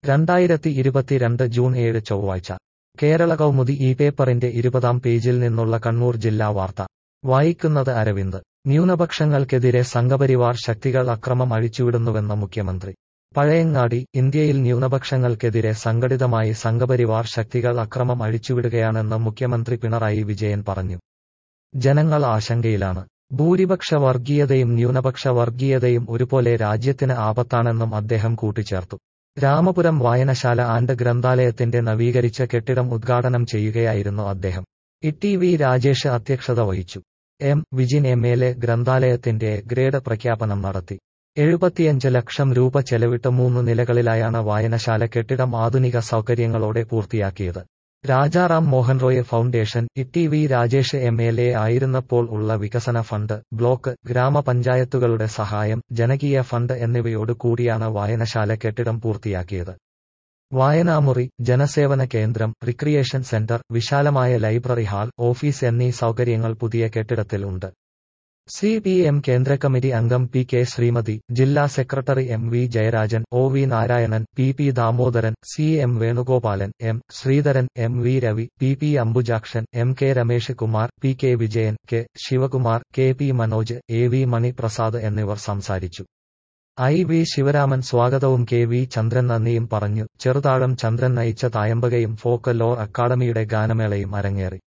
രണ്ടായിരത്തി ഇരുപത്തിരണ്ട് ജൂൺ ഏഴ് ചൊവ്വാഴ്ച കേരള കൗമുദി ഈ പേപ്പറിന്റെ ഇരുപതാം പേജിൽ നിന്നുള്ള കണ്ണൂർ ജില്ലാ വാർത്ത വായിക്കുന്നത് അരവിന്ദ് ന്യൂനപക്ഷങ്ങൾക്കെതിരെ സംഘപരിവാർ ശക്തികൾ അക്രമം അഴിച്ചുവിടുന്നുവെന്ന മുഖ്യമന്ത്രി പഴയങ്ങാടി ഇന്ത്യയിൽ ന്യൂനപക്ഷങ്ങൾക്കെതിരെ സംഘടിതമായി സംഘപരിവാർ ശക്തികൾ അക്രമം അഴിച്ചുവിടുകയാണെന്ന് മുഖ്യമന്ത്രി പിണറായി വിജയൻ പറഞ്ഞു ജനങ്ങൾ ആശങ്കയിലാണ് ഭൂരിപക്ഷ വർഗീയതയും ന്യൂനപക്ഷ വർഗീയതയും ഒരുപോലെ രാജ്യത്തിന് ആപത്താണെന്നും അദ്ദേഹം കൂട്ടിച്ചേർത്തു രാമപുരം വായനശാല ആൻഡ് ഗ്രന്ഥാലയത്തിന്റെ നവീകരിച്ച കെട്ടിടം ഉദ്ഘാടനം ചെയ്യുകയായിരുന്നു അദ്ദേഹം ഇ വി രാജേഷ് അധ്യക്ഷത വഹിച്ചു M Vijin M L A ഗ്രന്ഥാലയത്തിന്റെ ഗ്രേഡ് പ്രഖ്യാപനം നടത്തി എഴുപത്തിയഞ്ച് ലക്ഷം രൂപ ചെലവിട്ട് മൂന്ന് നിലകളിലായാണ് വായനശാല കെട്ടിടം ആധുനിക സൗകര്യങ്ങളോടെ പൂർത്തിയാക്കിയത് Rajaram Mohan Roy foundation E V Rajesh M L A ആയിരുന്നപ്പോൾ ഉള്ള വികസന ഫണ്ട് ബ്ലോക്ക് ഗ്രാമപഞ്ചായത്തുകളുടെ സഹായം ജനകീയ ഫണ്ട് എന്നിവയോട് കൂടിയാണ് വായനശാല കെട്ടിടം പൂർത്തിയാക്കിയത് വായനാമുറി ജനസേവന കേന്ദ്രം റിക്രിയേഷൻ സെന്റർ വിശാലമായ ലൈബ്രറി ഹാൾ ഓഫീസ് എന്നീ സൗകര്യങ്ങൾ പുതിയ കെട്ടിടത്തിൽ ഉണ്ട് സി പി എം കേന്ദ്ര കമ്മിറ്റി അംഗം പി കെ ശ്രീമതി ജില്ലാ secretary M V Jayarajan O V Narayanan P P Damodaran C M Venugopalan M Sreedharan M V Ravi P P Ambujakshan M K Ramesh Kumar P K Vijayan K Sivakumar K P Manoj A V Maniprasad എന്നിവർ സംസാരിച്ചു ഐ വി ശിവരാമൻ സ്വാഗതവും K V ചന്ദ്രൻ നന്ദിയും പറഞ്ഞു ചെറുതാഴം ചന്ദ്രൻ നയിച്ച തായമ്പകയും folk lore അക്കാദമിയുടെ ഗാനമേളയും അരങ്ങേറി